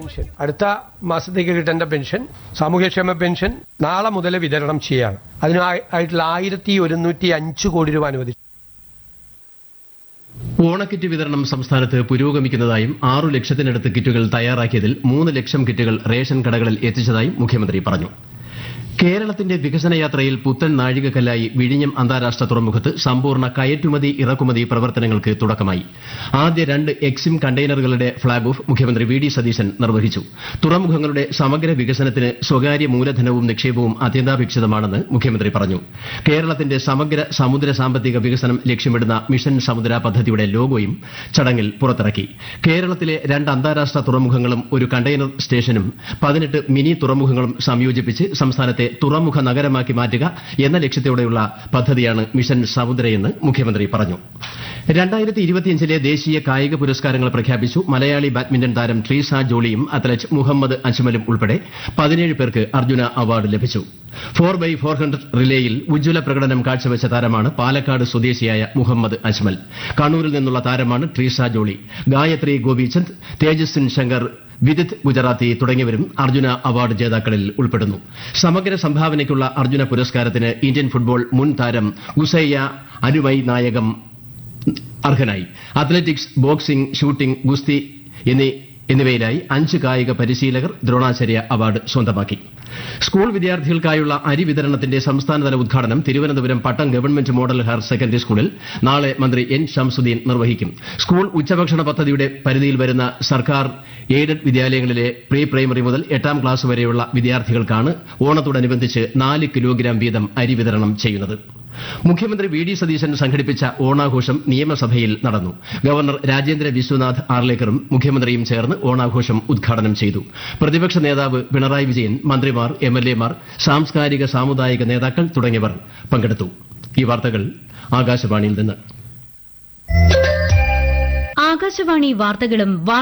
pension അടുത്ത മാസത്തേക്ക് കിട്ടേണ്ട പെൻഷൻ സാമൂഹ്യക്ഷേമ പെൻഷൻ നാളെ മുതൽ വിതരണം ചെയ്യാണ് അതിനായിട്ടുള്ള ആയിരത്തി ഒരുന്നൂറ്റി അഞ്ച് കോടി രൂപ അനുവദിച്ചു ഓണക്കിറ്റ് വിതരണം സംസ്ഥാനത്ത് പുരോഗമിക്കുന്നതായും ആറു ലക്ഷത്തിനടുത്ത് കിറ്റുകൾ തയ്യാറാക്കിയതിൽ മൂന്ന് ലക്ഷം കിറ്റുകൾ റേഷൻ കടകളിൽ എത്തിച്ചതായും മുഖ്യമന്ത്രി പറഞ്ഞു കേരളത്തിന്റെ വികസന യാത്രയിൽ പുത്തൻ നാഴികക്കല്ലായി വിഴിഞ്ഞം അന്താരാഷ്ട്ര തുറമുഖത്ത് സമ്പൂർണ്ണ കയറ്റുമതി ഇറക്കുമതി പ്രവർത്തനങ്ങൾക്ക് തുടക്കമായി ആദ്യ രണ്ട് എക്സിം കണ്ടെയ്നറുകളുടെ ഫ്ളാഗ് ഓഫ് മുഖ്യമന്ത്രി വി ഡി സതീശൻ നിർവഹിച്ചു തുറമുഖങ്ങളുടെ സമഗ്ര വികസനത്തിന് സ്വകാര്യ മൂലധനവും നിക്ഷേപവും അത്യന്താപേക്ഷിതമാണെന്ന് മുഖ്യമന്ത്രി പറഞ്ഞു കേരളത്തിന്റെ സമഗ്ര സമുദ്ര സാമ്പത്തിക വികസനം ലക്ഷ്യമിടുന്ന മിഷൻ സമുദ്ര പദ്ധതിയുടെ ലോഗോയും ചടങ്ങിൽ പുറത്തിറക്കി കേരളത്തിലെ രണ്ട് അന്താരാഷ്ട്ര തുറമുഖങ്ങളും ഒരു കണ്ടെയ്നർ സ്റ്റേഷനും പതിനെട്ട് മിനി തുറമുഖങ്ങളും സംയോജിപ്പിച്ച് സംസ്ഥാനത്തെ തുറമുഖ നഗരമാക്കി മാറ്റുക എന്ന ലക്ഷ്യത്തോടെയുള്ള പദ്ധതിയാണ് മിഷൻ സമുദ്രയെന്ന് മുഖ്യമന്ത്രി പറഞ്ഞു രണ്ടായിരത്തി ഇരുപത്തിയഞ്ചിലെ ദേശീയ കായിക പുരസ്കാരങ്ങൾ പ്രഖ്യാപിച്ചു മലയാളി ബാഡ്മിന്റൺ താരം ട്രീസ ജോളിയും അത്ലറ്റ് മുഹമ്മദ് അജ്മലും ഉൾപ്പെടെ പതിനേഴ് പേർക്ക് അർജുന അവാർഡ് ലഭിച്ചു ഫോർ ബൈ ഫോർ ഹൺഡ്രഡ് റിലേയിൽ ഉജ്ജ്വല പ്രകടനം കാഴ്ചവെച്ച താരമാണ് പാലക്കാട് സ്വദേശിയായ മുഹമ്മദ് അജ്മൽ കണ്ണൂരിൽ നിന്നുള്ള താരമാണ് ട്രീസ ജോളി ഗായത്രി ഗോപിചന്ദ് തേജസ്വിൻ ശങ്കർ വിദിത് ഗുജറാത്തി തുടങ്ങിയവരും അർജുന അവാർഡ് ജേതാക്കളിൽ ഉൾപ്പെടുന്നു സമഗ്ര സംഭാവനയ്ക്കുള്ള അർജുന പുരസ്കാരത്തിന് ഇന്ത്യൻ ഫുട്ബോൾ മുൻ താരം ഗുസയ്യ അനുമൈ നായകം അർഹനായി അത്ലറ്റിക്സ് ബോക്സിംഗ് ഷൂട്ടിംഗ് ഗുസ്തി എന്നീ എന്നിവയിലായി അഞ്ച് കായിക പരിശീലകർ ദ്രോണാചാര്യ അവാർഡ് സ്വന്തമാക്കി സ്കൂൾ വിദ്യാർത്ഥികൾക്കായുള്ള അരി വിതരണത്തിന്റെ സംസ്ഥാനതല ഉദ്ഘാടനം Thiruvananthapuram Pattom government model higher secondary സ്കൂളിൽ നാളെ മന്ത്രി എൻ ഷംസുദ്ദീൻ നിർവഹിക്കും സ്കൂൾ ഉച്ചഭക്ഷണ പദ്ധതിയുടെ പരിധിയിൽ വരുന്ന സർക്കാർ എയ്ഡഡ് വിദ്യാലയങ്ങളിലെ പ്രീ പ്രൈമറി മുതൽ എട്ടാം ക്ലാസ് വരെയുള്ള വിദ്യാർത്ഥികൾക്കാണ് ഓണത്തോടനുബന്ധിച്ച് നാല് കിലോഗ്രാം വീതം അരി വിതരണം ചെയ്യുന്നത് മുഖ്യമന്ത്രി വി ഡി സതീശൻ സംഘടിപ്പിച്ച ഓണാഘോഷം നിയമസഭയിൽ നടന്നു ഗവർണർ രാജേന്ദ്ര വിശ്വനാഥ് ആർലേക്കറും മുഖ്യമന്ത്രിയും ചേർന്ന് ഓണാഘോഷം ഉദ്ഘാടനം ചെയ്തു പ്രതിപക്ഷ നേതാവ് പിണറായി വിജയൻ മന്ത്രിമാർ എംഎൽഎമാർ സാംസ്കാരിക സാമുദായിക നേതാക്കൾ തുടങ്ങിയവർ പങ്കെടുത്തു ഈ വാർത്തകൾ ആകാശവാണിയിൽ നിന്ന് ആകാശവാണി വാർത്തകളും